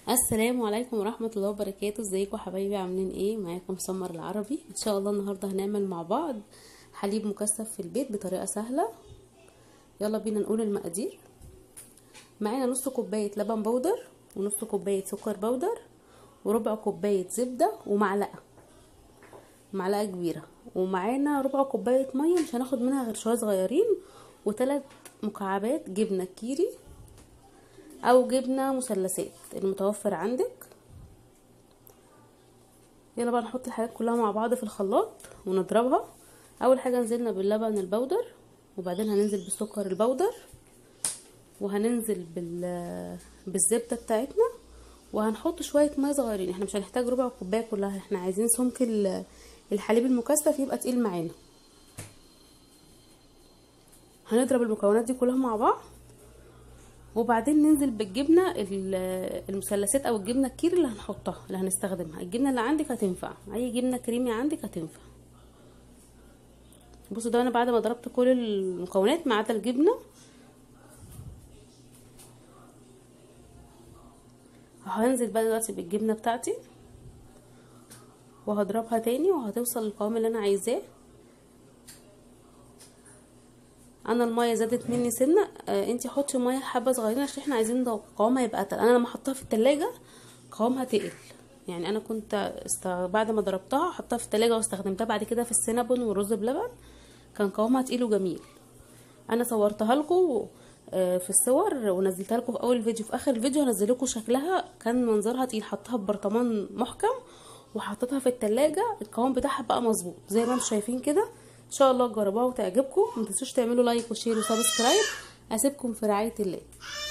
السلام عليكم ورحمة الله وبركاته ازيكم حبايبي عاملين ايه معاكم سمر العربي ان شاء الله النهاردة هنعمل مع بعض حليب مكثف في البيت بطريقة سهلة يلا بينا نقول المقادير معانا نص كوباية لبن بودر ونص كوباية سكر بودر وربع كوباية زبدة ومعلقة معلقة كبيرة ومعانا ربع كوباية مية مش هناخد منها غير شوية صغيرين وثلاث مكعبات جبنة كيري او جبنه مثلثات المتوفر عندك يلا بقى نحط الحاجات كلها مع بعض في الخلاط ونضربها اول حاجه نزلنا باللبن البودر وبعدين هننزل بالسكر البودر وهننزل بال بالزبده بتاعتنا وهنحط شويه ميه صغيرين احنا مش هنحتاج ربع كوبايه كلها احنا عايزين سمك الحليب المكثف يبقى تقيل معانا هنضرب المكونات دي كلها مع بعض وبعدين ننزل بالجبنه المثلثات او الجبنه الكير اللي هنحطها اللي هنستخدمها الجبنه اللي عندك هتنفع اي جبنه كريمي عندك هتنفع بصوا ده انا بعد ما ضربت كل المكونات ما عدا الجبنه هنزل بقى دلوقتي بالجبنه بتاعتي وهضربها تاني وهتوصل للقوام اللي انا عايزاه انا الميه زادت مني سنه آه انتي حطي ميه حبه صغيرين عشان احنا عايزين قوامها يبقى تقل انا لما احطها في التلاجة قوامها تقل يعني انا كنت است... بعد ما ضربتها حطها في التلاجة واستخدمتها بعد كده في السينابون والرز بلبن كان قوامها تقيل وجميل انا صورتها لكم آه في الصور ونزلتها لكم في اول فيديو في اخر الفيديو هنزل لكم شكلها كان منظرها تقيل حطها ببرطمان محكم وحطيتها في التلاجة القوام بتاعها بقى مظبوط زي ما انتم شايفين كده ان شاء الله تجربوها وتعجبكم ما تنسوش تعملوا لايك وشير وسبسكرايب اسيبكم في رعايه الله